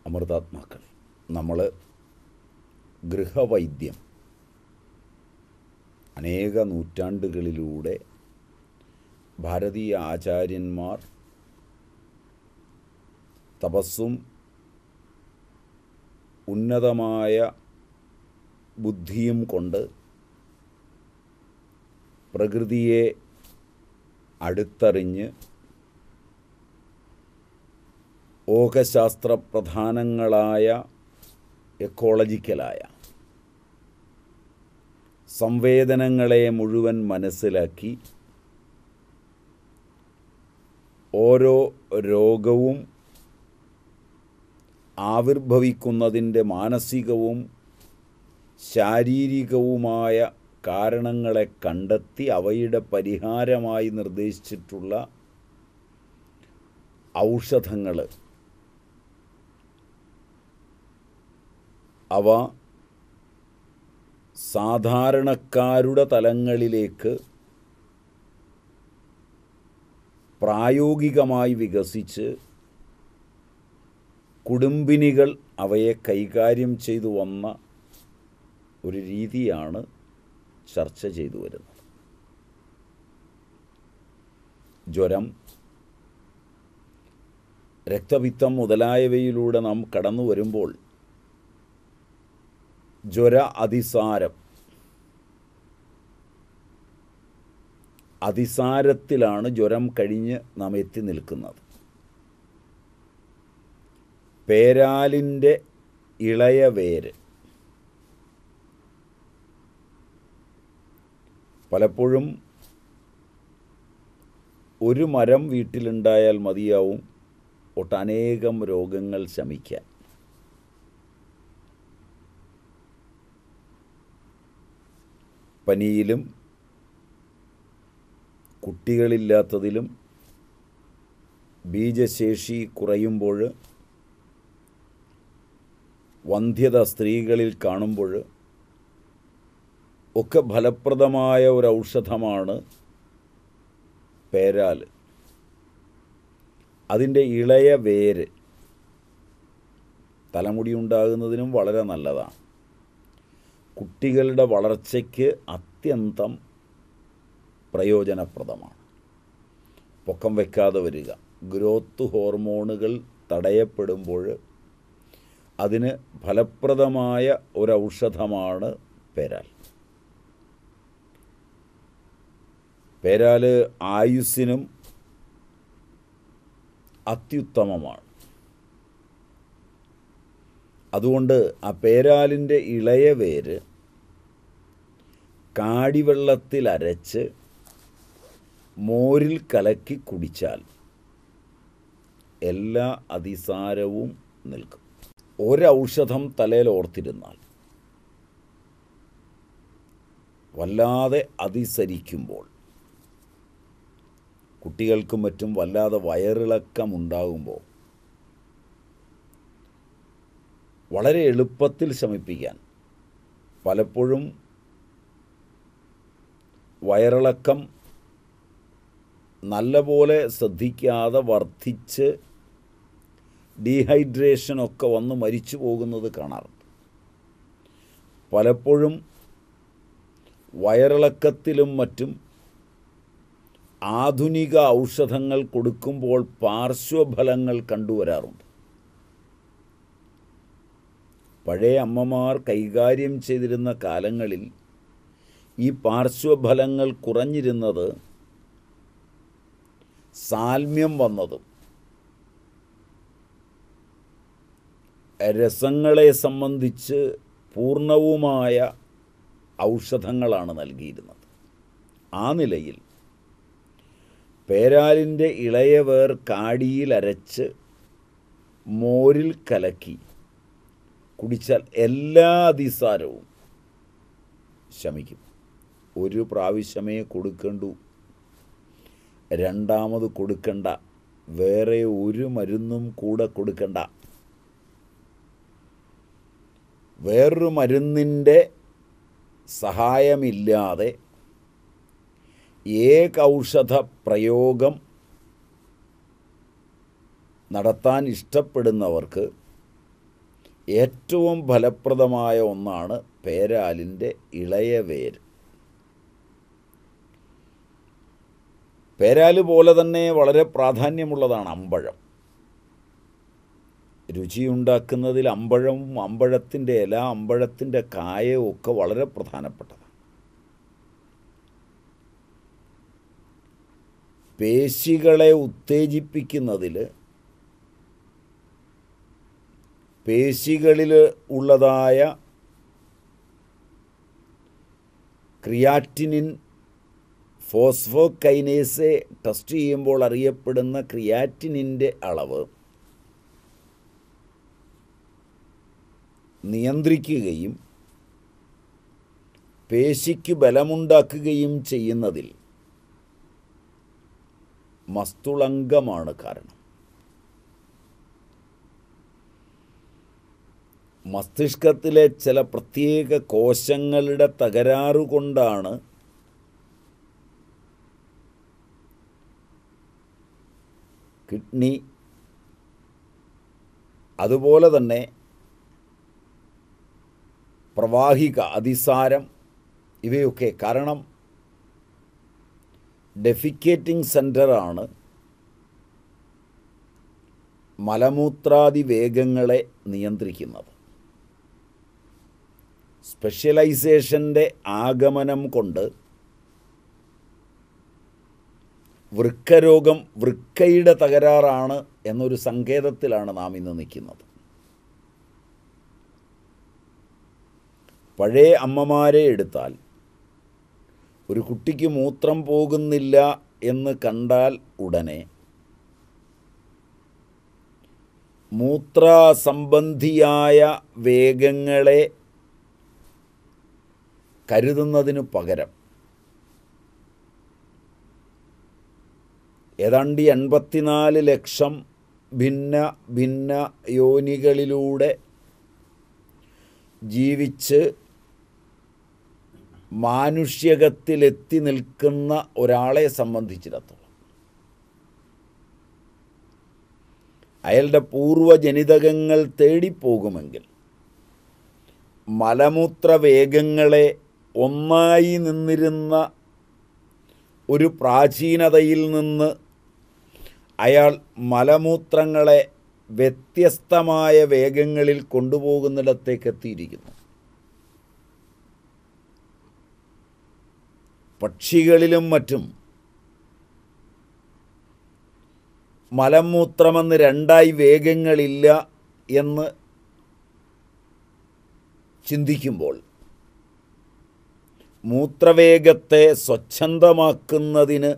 അമൃതാത്മാക്കൾ നമ്മൾ ഗൃഹവൈദ്യം അനേക നൂറ്റാണ്ടുകളിലൂടെ ഭാരതീയ ആചാര്യന്മാർ തപസ്സും ഉന്നതമായ ബുദ്ധിയും കൊണ്ട് പ്രകൃതിയെ അടുത്തറിഞ്ഞ് ഓകശാസ്ത്ര പ്രധാനങ്ങളായ എക്കോളജിക്കലായ സംവേദനങ്ങളെ മുഴുവൻ മനസ്സിലാക്കി ഓരോ രോഗവും ആവിർഭവിക്കുന്നതിൻ്റെ മാനസികവും ശാരീരികവുമായ കാരണങ്ങളെ കണ്ടെത്തി അവയുടെ പരിഹാരമായി നിർദ്ദേശിച്ചിട്ടുള്ള ഔഷധങ്ങൾ അവ സാധാരണക്കാരുടെ തലങ്ങളിലേക്ക് പ്രായോഗികമായി വികസിച്ച് കുടുംബിനികൾ അവയെ കൈകാര്യം ചെയ്തു വന്ന ഒരു രീതിയാണ് ചർച്ച ചെയ്തു വരുന്നത് ജ്വരം രക്തപിത്തം മുതലായവയിലൂടെ നാം കടന്നു വരുമ്പോൾ ജ്വര അതിസാരം അതിസാരത്തിലാണ് ജ്വരം കഴിഞ്ഞ് നാം എത്തി നിൽക്കുന്നത് പേരാലിൻ്റെ ഇളയ വേര് പലപ്പോഴും ഒരു മരം വീട്ടിലുണ്ടായാൽ മതിയാവും ഒട്ടനേകം രോഗങ്ങൾ ശമിക്കാൻ പനിയിലും കുട്ടികളില്ലാത്തതിലും ബീജശേഷി കുറയുമ്പോൾ വന്ധ്യത സ്ത്രീകളിൽ കാണുമ്പോൾ ഒക്കെ ഫലപ്രദമായ ഒരു ഔഷധമാണ് പേരാൽ അതിൻ്റെ ഇളയ വേര് തലമുടി ഉണ്ടാകുന്നതിനും വളരെ നല്ലതാണ് കുട്ടികളുടെ വളർച്ചയ്ക്ക് അത്യന്തം പ്രയോജനപ്രദമാണ് പൊക്കം വെക്കാതെ വരിക ഗ്രോത്ത് ഹോർമോണുകൾ തടയപ്പെടുമ്പോൾ അതിന് ഫലപ്രദമായ ഒരു ഔഷധമാണ് പേരാൽ പേരാൽ ആയുസ്സിനും അത്യുത്തമമാണ് അതുകൊണ്ട് ആ പേരാലിൻ്റെ ഇളയ വേര് കാടിവെള്ളത്തിൽ അരച്ച് മോരിൽ കലക്കി കുടിച്ചാൽ എല്ലാ അതിസാരവും നിൽക്കും ഒരൗഷധം തലയിൽ ഓർത്തിരുന്നാൽ വല്ലാതെ അതിസരിക്കുമ്പോൾ കുട്ടികൾക്കും മറ്റും വല്ലാതെ വയറിളക്കം ഉണ്ടാകുമ്പോൾ വളരെ എളുപ്പത്തിൽ ശമിപ്പിക്കാൻ പലപ്പോഴും വയറിളക്കം നല്ലപോലെ ശ്രദ്ധിക്കാതെ വർദ്ധിച്ച് ഡീഹൈഡ്രേഷനൊക്കെ വന്ന് മരിച്ചു പോകുന്നത് കാണാറുണ്ട് പലപ്പോഴും വയറിളക്കത്തിലും മറ്റും ആധുനിക ഔഷധങ്ങൾ കൊടുക്കുമ്പോൾ പാർശ്വഫലങ്ങൾ കണ്ടുവരാറുണ്ട് പഴയ അമ്മമാർ കൈകാര്യം ചെയ്തിരുന്ന കാലങ്ങളിൽ ഈ പാർശ്വഫലങ്ങൾ കുറഞ്ഞിരുന്നത് സാൽമ്യം വന്നതും രസങ്ങളെ സംബന്ധിച്ച് പൂർണ്ണവുമായ ഔഷധങ്ങളാണ് നൽകിയിരുന്നത് ആ നിലയിൽ പേരാലിൻ്റെ ഇളയവേർ കാടിയിൽ അരച്ച് മോരിൽ കലക്കി കുടിച്ചാൽ എല്ലാ അതിസാരവും ശമിക്കും ഒരു പ്രാവശ്യമേ കൊടുക്കണ്ടു രണ്ടാമത് കൊടുക്കണ്ട വേറെ ഒരു മരുന്നും കൂടെ കൊടുക്കണ്ട വേറൊരു മരുന്നിൻ്റെ സഹായമില്ലാതെ ഏകൗഷധ പ്രയോഗം നടത്താൻ ഇഷ്ടപ്പെടുന്നവർക്ക് ഏറ്റവും ഫലപ്രദമായ ഒന്നാണ് പേരാലിൻ്റെ ഇളയ വേര് പേരാല് പോലെ തന്നെ വളരെ പ്രാധാന്യമുള്ളതാണ് അമ്പഴം രുചിയുണ്ടാക്കുന്നതിൽ അമ്പഴവും അമ്പഴത്തിൻ്റെ ഇല അമ്പഴത്തിൻ്റെ കായവും ഒക്കെ വളരെ പ്രധാനപ്പെട്ടതാണ് പേശികളെ ഉത്തേജിപ്പിക്കുന്നതിൽ പേശികളിൽ ഉള്ളതായ ക്രിയാറ്റിനിൻ ഫോസ്ഫോകൈനേസ് ടെസ്റ്റ് ചെയ്യുമ്പോൾ അറിയപ്പെടുന്ന ക്രിയാറ്റിനിൻ്റെ അളവ് നിയന്ത്രിക്കുകയും പേശിക്ക് ബലമുണ്ടാക്കുകയും ചെയ്യുന്നതിൽ മസ്തുളങ്കമാണ് കാരണം മസ്തിഷ്കത്തിലെ ചില പ്രത്യേക കോശങ്ങളുടെ തകരാറ് കൊണ്ടാണ് കിഡ്നി അതുപോലെ തന്നെ പ്രവാഹിക അതിസാരം ഇവയൊക്കെ കാരണം ഡെഫിക്കേറ്റിംഗ് സെൻ്ററാണ് മലമൂത്രാദി വേഗങ്ങളെ നിയന്ത്രിക്കുന്നത് സ്പെഷ്യലൈസേഷൻ്റെ ആഗമനം കൊണ്ട് വൃക്കരോഗം വൃക്കയുടെ തകരാറാണ് എന്നൊരു സങ്കേതത്തിലാണ് നാം ഇന്ന് നിൽക്കുന്നത് പഴയ അമ്മമാരെ എടുത്താൽ ഒരു കുട്ടിക്ക് മൂത്രം പോകുന്നില്ല എന്ന് കണ്ടാൽ ഉടനെ മൂത്ര സംബന്ധിയായ വേഗങ്ങളെ കരുതുന്നതിനു പകരം ഏതാണ്ട് എൺപത്തിനാല് ലക്ഷം ഭിന്ന ഭിന്ന യോനികളിലൂടെ ജീവിച്ച് മാനുഷ്യകത്തിലെത്തി നിൽക്കുന്ന ഒരാളെ സംബന്ധിച്ചിടത്തോളം അയാളുടെ പൂർവജനിതകങ്ങൾ തേടിപ്പോകുമെങ്കിൽ മലമൂത്ര വേഗങ്ങളെ ഒന്നായി നിന്നിരുന്ന ഒരു പ്രാചീനതയിൽ നിന്ന് അയാൾ മലമൂത്രങ്ങളെ വ്യത്യസ്തമായ വേഗങ്ങളിൽ കൊണ്ടുപോകുന്നിടത്തേക്ക് എത്തിയിരിക്കുന്നു പക്ഷികളിലും മറ്റും മലമൂത്രമെന്ന് രണ്ടായി വേഗങ്ങളില്ല എന്ന് ചിന്തിക്കുമ്പോൾ മൂത്രവേഗത്തെ സ്വച്ഛന്തമാക്കുന്നതിന്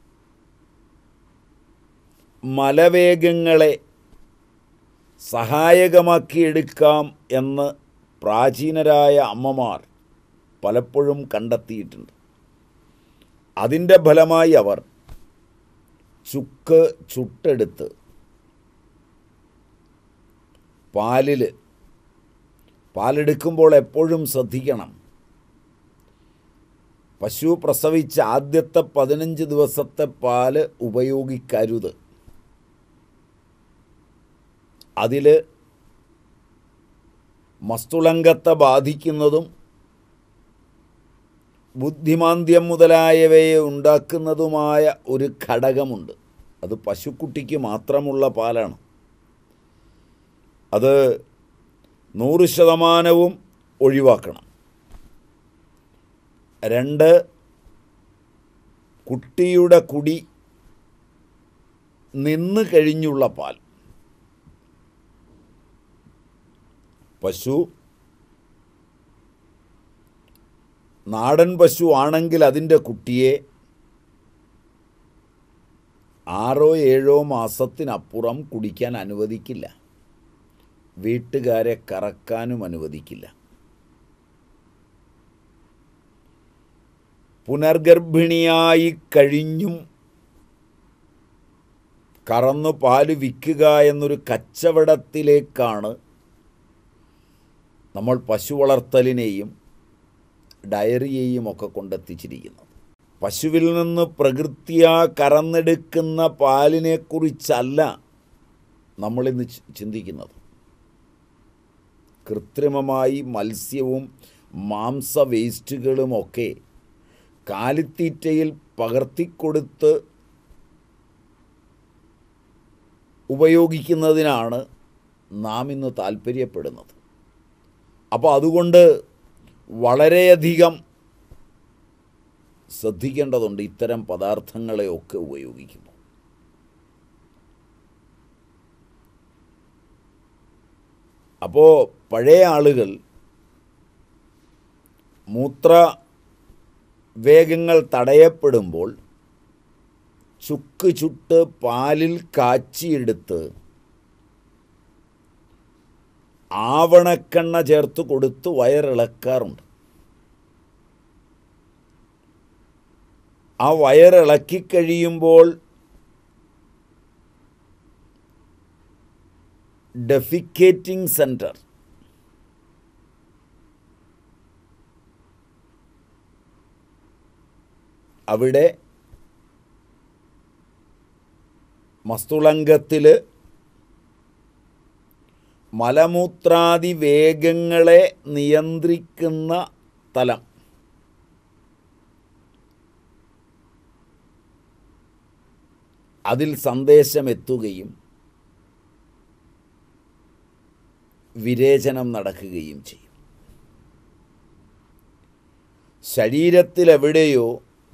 മലവേഗങ്ങളെ സഹായകമാക്കിയെടുക്കാം എന്ന് പ്രാചീനരായ അമ്മമാർ പലപ്പോഴും കണ്ടെത്തിയിട്ടുണ്ട് അതിൻ്റെ ഫലമായി അവർ ചുക്ക് ചുട്ടെടുത്ത് പാലിൽ പാലെടുക്കുമ്പോൾ എപ്പോഴും ശ്രദ്ധിക്കണം പശു പ്രസവിച്ച ആദ്യത്തെ പതിനഞ്ച് ദിവസത്തെ പാല് ഉപയോഗിക്കരുത് അതിൽ മസ്തുളങ്കത്തെ ബാധിക്കുന്നതും ബുദ്ധിമാന്ദ്യം മുതലായവയെ ഉണ്ടാക്കുന്നതുമായ ഒരു ഘടകമുണ്ട് അത് പശുക്കുട്ടിക്ക് മാത്രമുള്ള പാലാണ് അത് നൂറ് ശതമാനവും ഒഴിവാക്കണം രണ്ട് കുട്ടിയുടെ കുടി നിന്ന് കഴിഞ്ഞുള്ള പാൽ പശു നാടൻ പശു ആണെങ്കിൽ അതിൻ്റെ കുട്ടിയെ ആറോ ഏഴോ മാസത്തിനപ്പുറം കുടിക്കാൻ അനുവദിക്കില്ല വീട്ടുകാരെ കറക്കാനും അനുവദിക്കില്ല പുനർഗർഭിണിയായി കഴിഞ്ഞും കറന്നു പാല് വിൽക്കുക എന്നൊരു കച്ചവടത്തിലേക്കാണ് നമ്മൾ പശു വളർത്തലിനെയും ഡയറിയെയും ഒക്കെ കൊണ്ടെത്തിച്ചിരിക്കുന്നത് പശുവിൽ നിന്ന് പ്രകൃത്യാ കറന്നെടുക്കുന്ന പാലിനെക്കുറിച്ചല്ല നമ്മളിന്ന് ചി- ചിന്തിക്കുന്നത് കൃത്രിമമായി മത്സ്യവും മാംസ വേസ്റ്റുകളുമൊക്കെ കാലിത്തീറ്റയിൽ പകർത്തിക്കൊടുത്ത് ഉപയോഗിക്കുന്നതിനാണ് നാം ഇന്ന് താല്പര്യപ്പെടുന്നത് അപ്പോൾ അതുകൊണ്ട് വളരെയധികം ശ്രദ്ധിക്കേണ്ടതുണ്ട് ഇത്തരം പദാർത്ഥങ്ങളെയൊക്കെ ഉപയോഗിക്കുമ്പോൾ അപ്പോൾ പഴയ ആളുകൾ മൂത്ര വേഗങ്ങൾ തടയപ്പെടുമ്പോൾ ചുക്ക് ചുട്ട് പാലിൽ കാച്ചിയെടുത്ത് ആവണക്കെണ്ണ ചേർത്ത് കൊടുത്ത് വയറിളക്കാറുണ്ട് ആ വയറിളക്കി കഴിയുമ്പോൾ ഡെഫിക്കേറ്റിംഗ് സെൻറ്റർ അവിടെ മസ്തുളങ്കത്തിൽ മലമൂത്രാദി വേഗങ്ങളെ നിയന്ത്രിക്കുന്ന തലം അതിൽ സന്ദേശമെത്തുകയും വിരേചനം നടക്കുകയും ചെയ്യും ശരീരത്തിലെവിടെയോ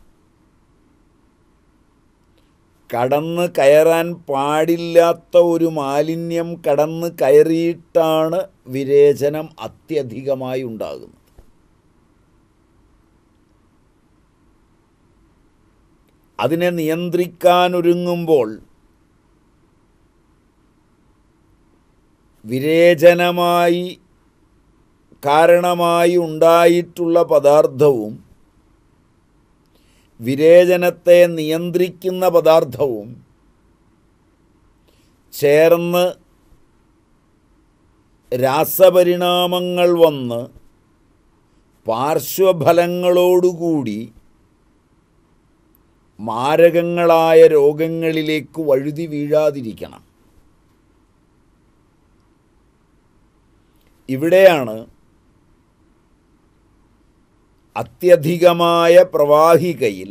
കടന്ന് കയറാൻ പാടില്ലാത്ത ഒരു മാലിന്യം കടന്ന് കയറിയിട്ടാണ് വിരേചനം അത്യധികമായി ഉണ്ടാകുന്നത് അതിനെ നിയന്ത്രിക്കാനൊരുങ്ങുമ്പോൾ വിരേചനമായി കാരണമായി ഉണ്ടായിട്ടുള്ള പദാർത്ഥവും വിരേചനത്തെ നിയന്ത്രിക്കുന്ന പദാർത്ഥവും ചേർന്ന് രാസപരിണാമങ്ങൾ വന്ന് പാർശ്വഫലങ്ങളോടുകൂടി മാരകങ്ങളായ രോഗങ്ങളിലേക്ക് വഴുതി വീഴാതിരിക്കണം ഇവിടെയാണ് അത്യധികമായ പ്രവാഹികയിൽ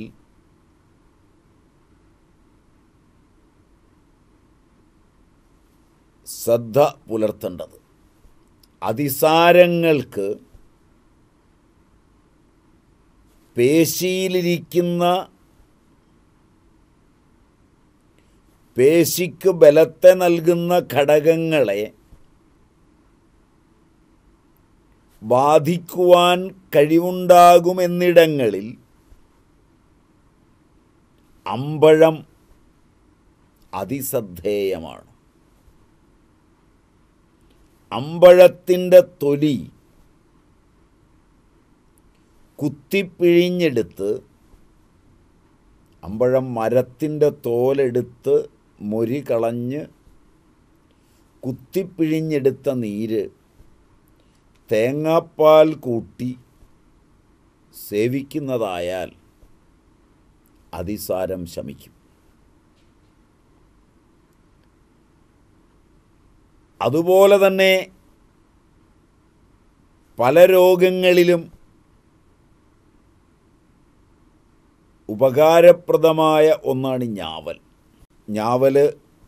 ശ്രദ്ധ പുലർത്തേണ്ടത് അതിസാരങ്ങൾക്ക് പേശിയിലിരിക്കുന്ന പേശിക്ക് ബലത്തെ നൽകുന്ന ഘടകങ്ങളെ ബാധിക്കുവാൻ കഴിവുണ്ടാകുമെന്നിടങ്ങളിൽ അമ്പഴം അതിശ്രദ്ധേയമാണ് അമ്പഴത്തിൻ്റെ തൊലി കുത്തിപ്പിഴിഞ്ഞെടുത്ത് അമ്പഴം മരത്തിൻ്റെ തോലെടുത്ത് മൊരി കളഞ്ഞ് കുത്തിപ്പിഴിഞ്ഞെടുത്ത നീര് തേങ്ങാപ്പാൽ കൂട്ടി സേവിക്കുന്നതായാൽ അതിസാരം ശമിക്കും അതുപോലെ തന്നെ പല രോഗങ്ങളിലും ഉപകാരപ്രദമായ ഒന്നാണ് ഞാവൽ ഞാവൽ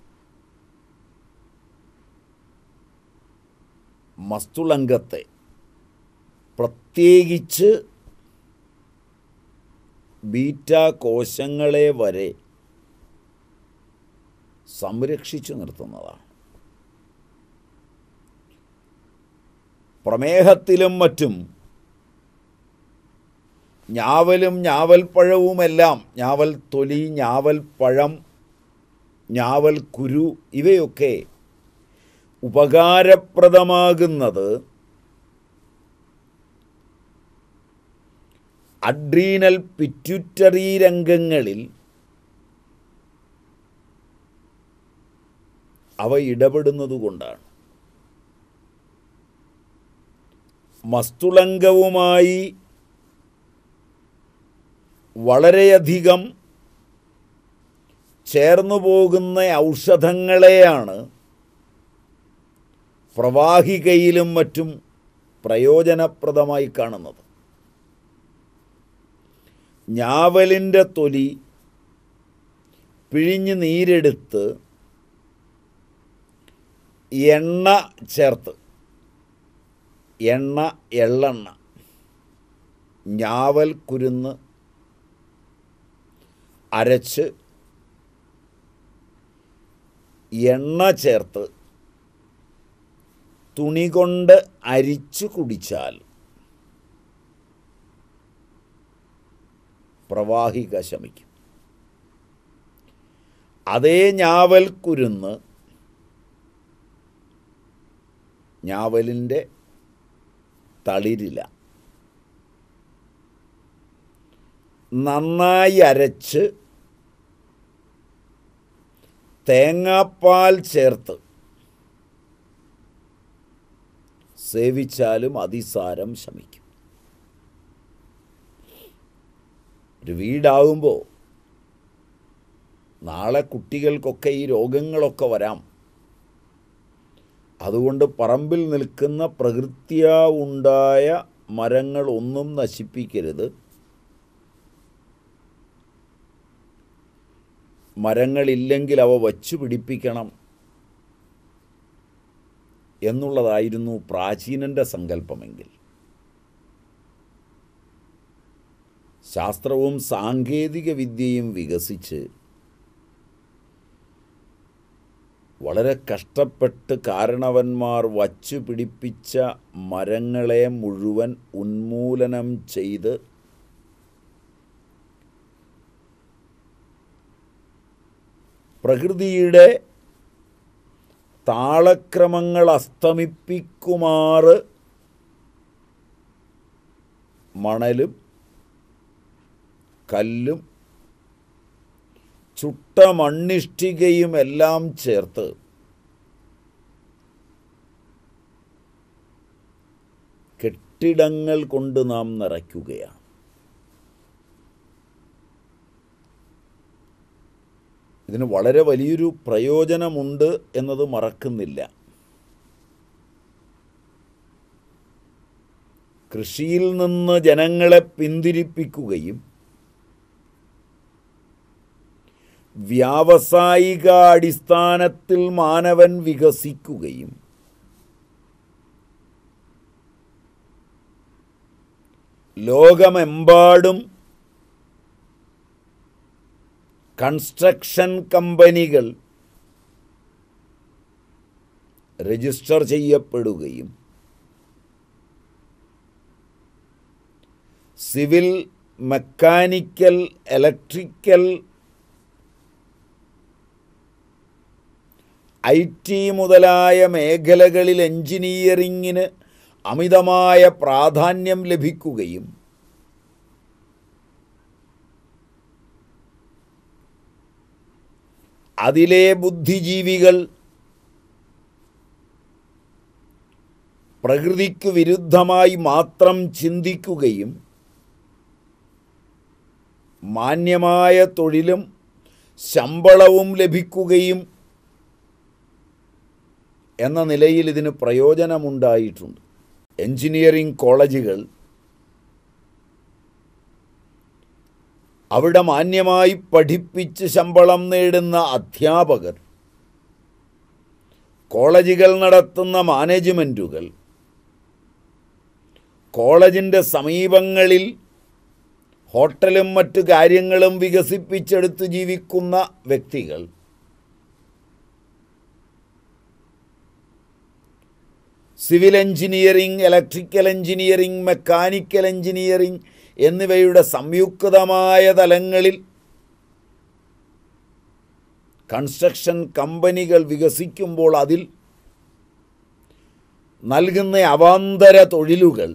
മസ്തുളങ്കത്തെ പ്രത്യേകിച്ച് ബീറ്റ കോശങ്ങളെ വരെ സംരക്ഷിച്ചു നിർത്തുന്നതാണ് പ്രമേഹത്തിലും മറ്റും ഞാവലും ഞാവൽപ്പഴവുമെല്ലാം ഞാവൽ തൊലി ഞാവൽ പഴം ഞാവൽ കുരു ഇവയൊക്കെ ഉപകാരപ്രദമാകുന്നത് അഡ്രീനൽ പിറ്റ്യൂറ്ററി രംഗങ്ങളിൽ അവ ഇടപെടുന്നതുകൊണ്ടാണ് മസ്തുളങ്കവുമായി വളരെയധികം ചേർന്നു പോകുന്ന ഔഷധങ്ങളെയാണ് പ്രവാഹികയിലും മറ്റും പ്രയോജനപ്രദമായി കാണുന്നത് ഞാവലിൻ്റെ തൊലി പിഴിഞ്ഞ് നീരെടുത്ത് എണ്ണ ചേർത്ത് എണ്ണ എള്ളെണ്ണ ഞാവൽ കുരുന്ന് അരച്ച് എണ്ണ ചേർത്ത് തുണി കൊണ്ട് അരിച്ചു കുടിച്ചാൽ പ്രവാഹിക ശമിക്കും അതേ ഞാവൽ കുരുന്ന് ഞാവലിൻ്റെ തളിരില നന്നായി അരച്ച് തേങ്ങാപ്പാൽ ചേർത്ത് സേവിച്ചാലും അതിസാരം ശമിക്കും ഒരു വീടാവുമ്പോൾ നാളെ കുട്ടികൾക്കൊക്കെ ഈ രോഗങ്ങളൊക്കെ വരാം അതുകൊണ്ട് പറമ്പിൽ നിൽക്കുന്ന പ്രകൃത്യാ ഉണ്ടായ മരങ്ങൾ ഒന്നും നശിപ്പിക്കരുത് മരങ്ങളില്ലെങ്കിൽ അവ വച്ചു പിടിപ്പിക്കണം എന്നുള്ളതായിരുന്നു പ്രാചീനൻ്റെ സങ്കല്പമെങ്കിൽ ശാസ്ത്രവും സാങ്കേതിക വിദ്യയും വികസിച്ച് വളരെ കഷ്ടപ്പെട്ട് കാരണവന്മാർ വച്ചു പിടിപ്പിച്ച മരങ്ങളെ മുഴുവൻ ഉന്മൂലനം ചെയ്ത് പ്രകൃതിയുടെ താളക്രമങ്ങൾ അസ്തമിപ്പിക്കുമാറ് മണലും കല്ലും ചുട്ട മണ്ണിഷ്ടികയും എല്ലാം ചേർത്ത് കെട്ടിടങ്ങൾ കൊണ്ട് നാം നിറയ്ക്കുകയാണ് ഇതിന് വളരെ വലിയൊരു പ്രയോജനമുണ്ട് എന്നത് മറക്കുന്നില്ല കൃഷിയിൽ നിന്ന് ജനങ്ങളെ പിന്തിരിപ്പിക്കുകയും വ്യാവസായിക അടിസ്ഥാനത്തിൽ മാനവൻ വികസിക്കുകയും ലോകമെമ്പാടും കൺസ്ട്രക്ഷൻ കമ്പനികൾ രജിസ്റ്റർ ചെയ്യപ്പെടുകയും civil mechanical electrical I T മുതലായ മേഖലകളിൽ എഞ്ചിനീയറിങ്ങിന് അമിതമായ പ്രാധാന്യം ലഭിക്കുകയും അതിലെ ബുദ്ധിജീവികൾ പ്രകൃതിക്ക് വിരുദ്ധമായി മാത്രം ചിന്തിക്കുകയും മാന്യമായ തൊഴിലും ശമ്പളവും ലഭിക്കുകയും എന്ന നിലയിൽ ഇതിന് പ്രയോജനമുണ്ടായിട്ടുണ്ട് എഞ്ചിനീയറിംഗ് കോളേജുകൾ അവിടെ മാന്യമായി പഠിപ്പിച്ച് ശമ്പളം നേടുന്ന അധ്യാപകർ കോളേജുകൾ നടത്തുന്ന മാനേജ്മെൻറ്റുകൾ കോളേജിൻ്റെ സമീപങ്ങളിൽ ഹോട്ടലും മറ്റു കാര്യങ്ങളും വികസിപ്പിച്ചെടുത്ത് ജീവിക്കുന്ന വ്യക്തികൾ civil engineering electrical engineering mechanical engineering എന്നിവയുടെ സംയുക്തമായ തലങ്ങളിൽ കൺസ്ട്രക്ഷൻ കമ്പനികൾ വികസിക്കുമ്പോൾ അതിൽ നൽകുന്ന അവാന്തര തൊഴിലുകൾ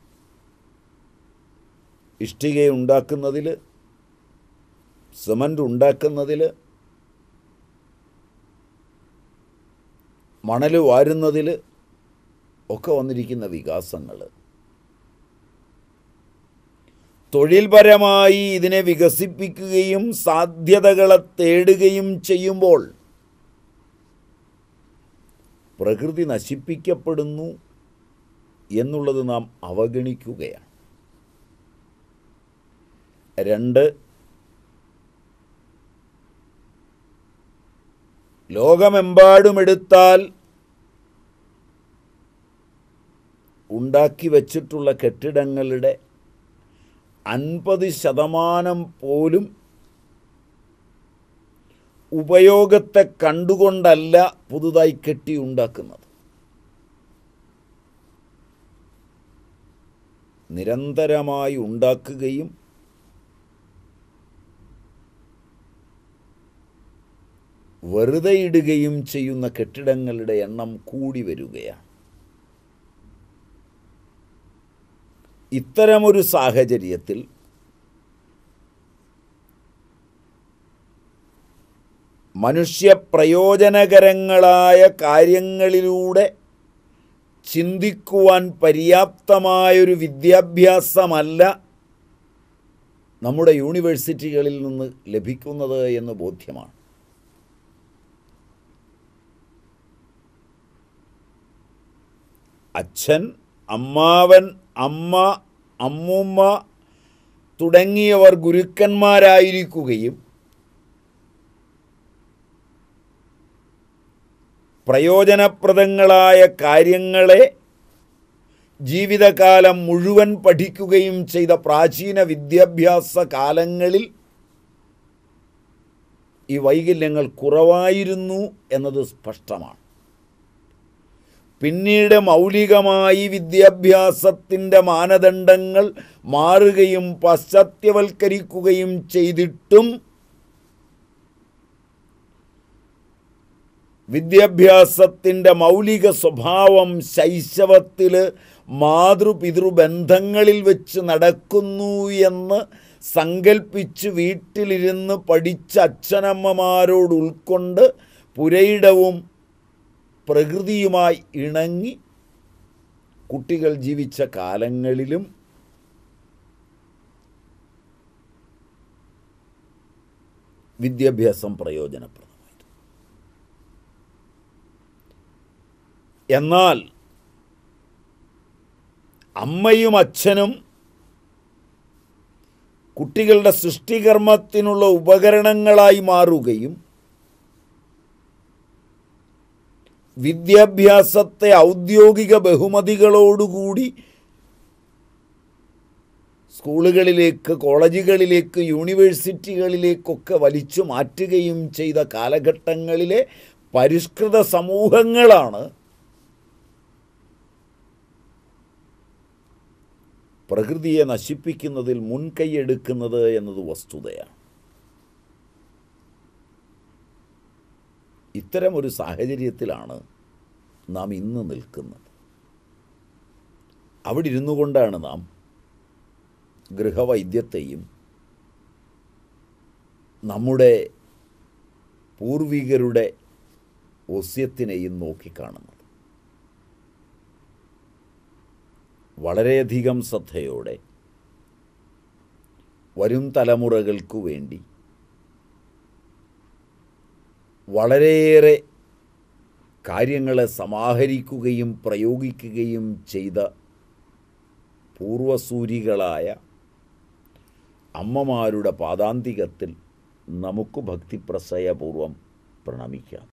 ഇഷ്ടിക ഉണ്ടാക്കുന്നതിൽ സിമൻ്റ് ഉണ്ടാക്കുന്നതിൽ മണൽ വാരുന്നതിൽ ഒക്കെ വന്നിരിക്കുന്ന വികാസങ്ങൾ തൊഴിൽപരമായി ഇതിനെ വികസിപ്പിക്കുകയും സാധ്യതകളെ തേടുകയും ചെയ്യുമ്പോൾ പ്രകൃതി നശിപ്പിക്കപ്പെടുന്നു എന്നുള്ളത് നാം അവഗണിക്കുകയാണ് രണ്ട് ലോകമെമ്പാടുമെടുത്താൽ ഉണ്ടാക്കി വച്ചിട്ടുള്ള കെട്ടിടങ്ങളുടെ അൻപത് ശതമാനം പോലും ഉപയോഗത്തെ കണ്ടുകൊണ്ടല്ല പുതുതായി കെട്ടിയുണ്ടാക്കുന്നത് നിരന്തരമായി ഉണ്ടാക്കുകയും വെറുതെ ഇടുകയും ചെയ്യുന്ന കെട്ടിടങ്ങളുടെ എണ്ണം കൂടി വരികയാണ് ഇത്തരമൊരു സാഹചര്യത്തിൽ മനുഷ്യപ്രയോജനകരങ്ങളായ കാര്യങ്ങളിലൂടെ ചിന്തിക്കുവാൻ പര്യാപ്തമായൊരു വിദ്യാഭ്യാസമല്ല നമ്മുടെ യൂണിവേഴ്സിറ്റികളിൽ നിന്ന് ലഭിക്കുന്നത് എന്ന് ബോധ്യമാണ് അച്ഛൻ അമ്മാവൻ അമ്മ അമ്മൂമ്മ തുടങ്ങിയവർ ഗുരുക്കന്മാരായിരിക്കുകയും പ്രയോജനപ്രദങ്ങളായ കാര്യങ്ങളെ ജീവിതകാലം മുഴുവൻ പഠിക്കുകയും ചെയ്ത പ്രാചീന വിദ്യാഭ്യാസ കാലങ്ങളിൽ ഈ വൈകല്യങ്ങൾ കുറവായിരുന്നു എന്നത് സ്പഷ്ടമാണ് പിന്നീട് മൗലികമായി വിദ്യാഭ്യാസത്തിൻ്റെ മാനദണ്ഡങ്ങൾ മാറുകയും പാശ്ചാത്യവൽക്കരിക്കുകയും ചെയ്തിട്ടും വിദ്യാഭ്യാസത്തിൻ്റെ മൗലിക സ്വഭാവം ശൈശവത്തിൽ മാതൃപിതൃബന്ധങ്ങളിൽ വെച്ച് നടക്കുന്നു എന്ന് സങ്കൽപ്പിച്ച് വീട്ടിലിരുന്ന് പഠിച്ച അച്ഛനമ്മമാരോട് ഉൾക്കൊണ്ട് പുരയിടവും പ്രകൃതിയുമായി ഇണങ്ങി കുട്ടികൾ ജീവിച്ച കാലങ്ങളിലും വിദ്യാഭ്യാസം പ്രയോജനപ്രദമായിരുന്നു എന്നാൽ അമ്മയും അച്ഛനും കുട്ടികളുടെ സൃഷ്ടികർമ്മത്തിനുള്ള ഉപകരണങ്ങളായി മാറുകയും വിദ്യാഭ്യാസത്തെ ഔദ്യോഗിക ബഹുമതികളോടുകൂടി സ്കൂളുകളിലേക്ക് കോളേജുകളിലേക്ക് യൂണിവേഴ്സിറ്റികളിലേക്കൊക്കെ വലിച്ചു മാറ്റുകയും ചെയ്ത കാലഘട്ടങ്ങളിലെ പരിഷ്കൃത സമൂഹങ്ങളാണ് പ്രകൃതിയെ നശിപ്പിക്കുന്നതിൽ മുൻകൈയെടുക്കുന്നത് എന്നത് വസ്തുതയാണ് ഇത്തരമൊരു സാഹചര്യത്തിലാണ് നാം ഇന്ന് നിൽക്കുന്നത് അവിടെ ഇരുന്നു കൊണ്ടാണ് നാം ഗൃഹവൈദ്യത്തെയും നമ്മുടെ പൂർവികരുടെ ഒസ്യത്തിനെയും നോക്കിക്കാണുന്നത് വളരെയധികം ശ്രദ്ധയോടെ വരും തലമുറകൾക്കു വേണ്ടി വളരെയേറെ കാര്യങ്ങളെ സമാഹരിക്കുകയും പ്രയോഗിക്കുകയും ചെയ്ത പൂർവസൂരികളായ അമ്മമാരുടെ പാദാന്തികത്തിൽ നമുക്ക് ഭക്തിപ്രസയപൂർവം പ്രണമിക്കാം